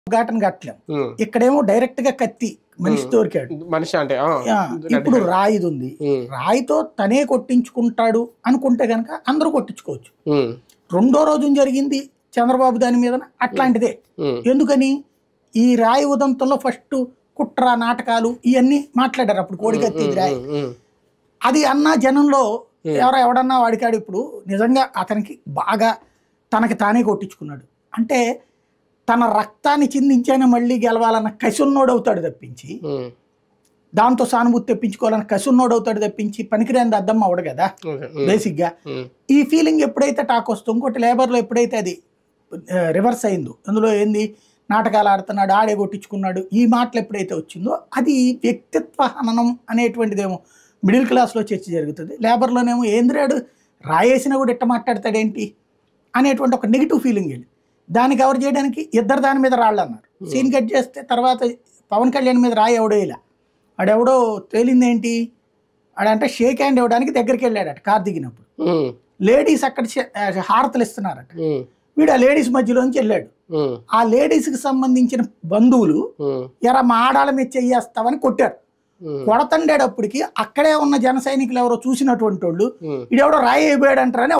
ఘాటన కట్టలేం ఉమ్. ఇక్కడేమో డైరెక్ట్ గా కత్తి మనిషి దొరికాడు మనిషి అంటే ఆ. ఆ, ఇప్పుడు రాయిది ఉంది ఉమ్. రాయితో తనే కొట్టించుకుంటాడు అనుకుంటే గనక అందరూ కొట్టించుకోవచ్చు ఉమ్. రెండో రోజు జరిగింది చంద్రబాబు దాని మీద అట్లాంటిదే ఉమ్. ఎందుకని ఈ రాయి ఉదంతంలో ఫస్ట్ కుట్ర నాటకాలు ఇవన్నీ మాట్లాడారు అప్పుడు కోడికత్తి ఇది రాయి ఉమ్. ఉమ్. అది అన్న జనంలో ఎవరో ఎవడన్నా వాడికాడు ఇప్పుడు నిజంగా అతనికి బాగా తనకి తానే కొట్టించుకున్నాడు అంటే తన రక్తాన్ని చిందించైనా మళ్ళీ గెలవాలన్న కసున్నోడు అవుతాడు తప్పించి ఉమ్. దాంతో సానుభూతి తెప్పించుకోవాలని కసున్నోడు అవుతాడు తప్పించి పనికిరాని అద్దమ్మ అవడు కదా ఓకే. ఉమ్. బేసిక్గా ఉమ్. ఈ ఫీలింగ్ ఎప్పుడైతే టాక్ వస్తుందో ఇంకోటి లేబర్లో ఎప్పుడైతే అది రివర్స్ అయిందో అందులో ఏంది నాటకాలు ఆడుతున్నాడు ఆడే కొట్టించుకున్నాడు ఈ మాటలు ఎప్పుడైతే వచ్చిందో అది వ్యక్తిత్వ హననం అనేటువంటిదేమో మిడిల్ క్లాస్లో చర్చ జరుగుతుంది లేబర్లోనేమో ఏంద్రాడు రాయేసినా కూడా ఇట్ట మాట్లాడతాడేంటి అనేటువంటి ఒక నెగిటివ్ ఫీలింగ్ వెళ్ళి దాన్ని కవర్ చేయడానికి ఇద్దరు దాని మీద రాళ్ళు అన్నారు సీన్ కట్ చేస్తే తర్వాత పవన్ కళ్యాణ్ మీద రాయి ఎవడో ఇలా ఆడెవడో తేలింది ఏంటి ఆడంటే షేక్ హ్యాండ్ ఇవ్వడానికి దగ్గరికి వెళ్ళాడట కార్ దిగినప్పుడు ఉమ్. లేడీస్ అక్కడ చే- ఆ, హారతలు ఇస్తున్నారట ఉమ్. వీడు ఆ లేడీస్ మధ్యలోంచి వెళ్ళాడు ఉమ్. ఆ లేడీస్కి సంబంధించిన బంధువులు ఉమ్. ఎరా మా ఆడాల మీద చెయ్యేస్తావని కొట్టారు ఉమ్. కొడతండేటప్పటికి అక్కడే ఉన్న జన సైనికులు ఎవరో చూసినటువంటి వాళ్ళు ఉమ్. వీడెవడో రాయి అయిపోయాడు అంటారని